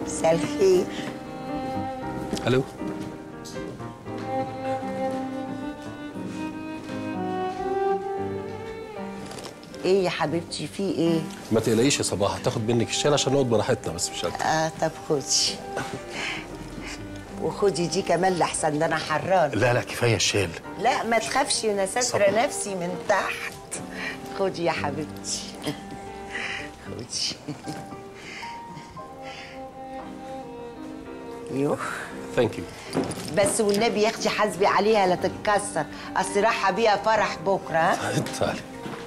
مساء الخير الو ايه يا حبيبتي في ايه ما تقلقيش يا صباح هتاخد منك الشال عشان نقعد براحتنا بس مش اكتر اه طب خدي وخدي دي كمان لحسن ده انا حران لا لا كفايه الشال لا ما تخافش انا ساتره نفسي من تحت خدي يا حبيبتي خدي يوه ثانك يو بس والنبي يا اختي حاسبي عليها لا تتكسر اصل رايحه بيها فرح بكره ها؟ تعالي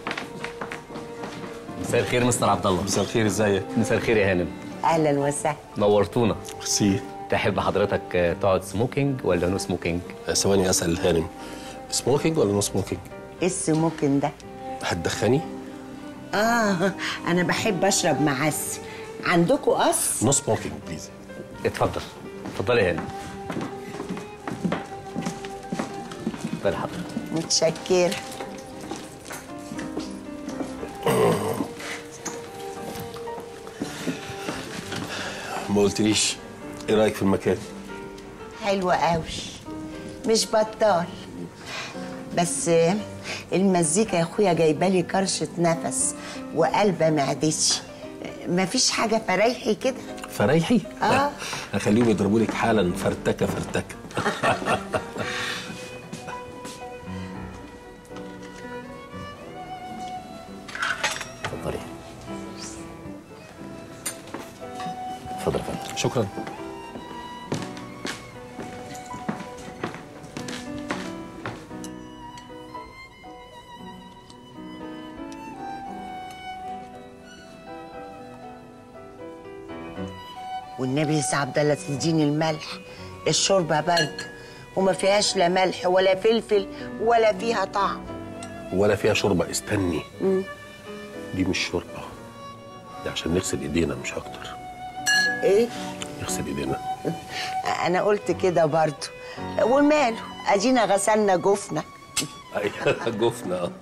مساء الخير مستر عبد الله مساء الخير ازيك مساء الخير يا هانم اهلا وسهلا نورتونا ميرسي تحب حضرتك آه، تقعد سموكينج ولا نو سموكينج ثواني اسال الهانم سموكينج ولا نو سموكينج ايه السموكن ده هتدخني اه انا بحب اشرب معسل عندكم قص نو سموكينج بليز اتفضل اتفضلي يا هانم اتفضلي حضرتك متشكره ما قلتليش ايه رايك في المكان حلوة قوي مش بطال بس آه، المزيكا يا اخويا جايبه لي كرشه نفس وقلبه معدتي آه، مفيش حاجه فريحي كده فريحي آه. هخليهم يضربوا لك حالا فرتكه فرتكه اتفضلي اتفضل يا فندم شكرا والنبي يا سي عبد الله تديني الملح الشوربه برد وما فيهاش لا ملح ولا فلفل ولا فيها طعم ولا فيها شوربه استني دي مش شوربه دي عشان نغسل ايدينا مش اكتر ايه نغسل ايدينا انا قلت كده برضو وماله ادينا غسلنا جفنا ايوه جفنا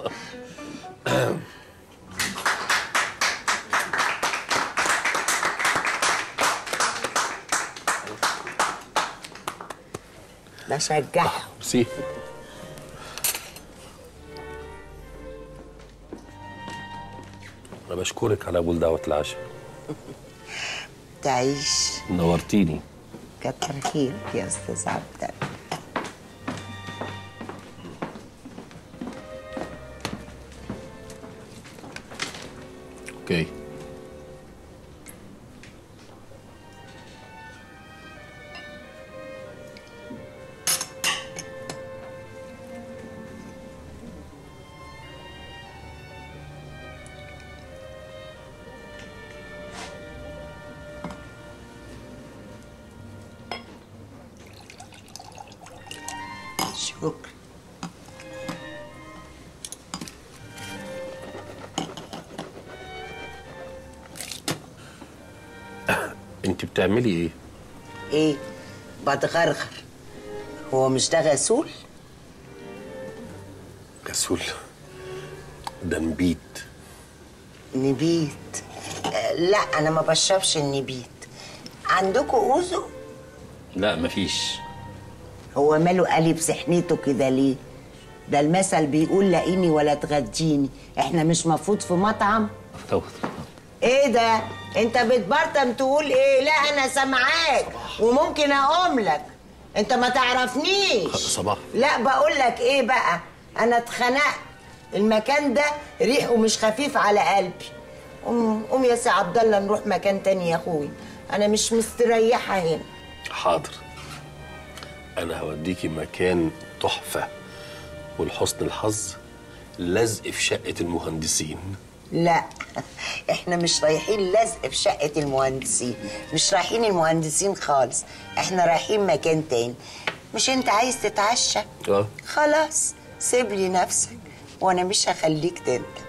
بشجعهم ميرسي انا بشكرك على قبول دعوه العشاء تعيش نورتيني كتر خيرك يا استاذ عبد الله اوكي شكرا انت بتعملي ايه ايه بتغرغر هو مش ده غسول كسول ده نبيت نبيت آه، لا انا ما بشربش النبيت عندكم اوزو لا مفيش هو ماله قلب سحنته كده ليه ده المثل بيقول لاقيني ولا تغديني احنا مش مفروض في مطعم طب ايه ده انت بتبرطم تقول ايه لا انا سامعاك وممكن اقوم لك انت ما تعرفنيش صباح. لا بقول لك ايه بقى انا اتخنقت المكان ده ريحه مش خفيف على قلبي قوم قوم يا سي عبد الله نروح مكان تاني يا اخوي انا مش مستريحه هنا حاضر انا هوديكي مكان تحفه ولحسن الحظ لزق في شقه المهندسين لا احنا مش رايحين لزق في شقة المهندسين مش رايحين المهندسين خالص احنا رايحين مكان تاني مش انت عايز تتعشى اه خلاص سيب لي نفسك وانا مش هخليك تندم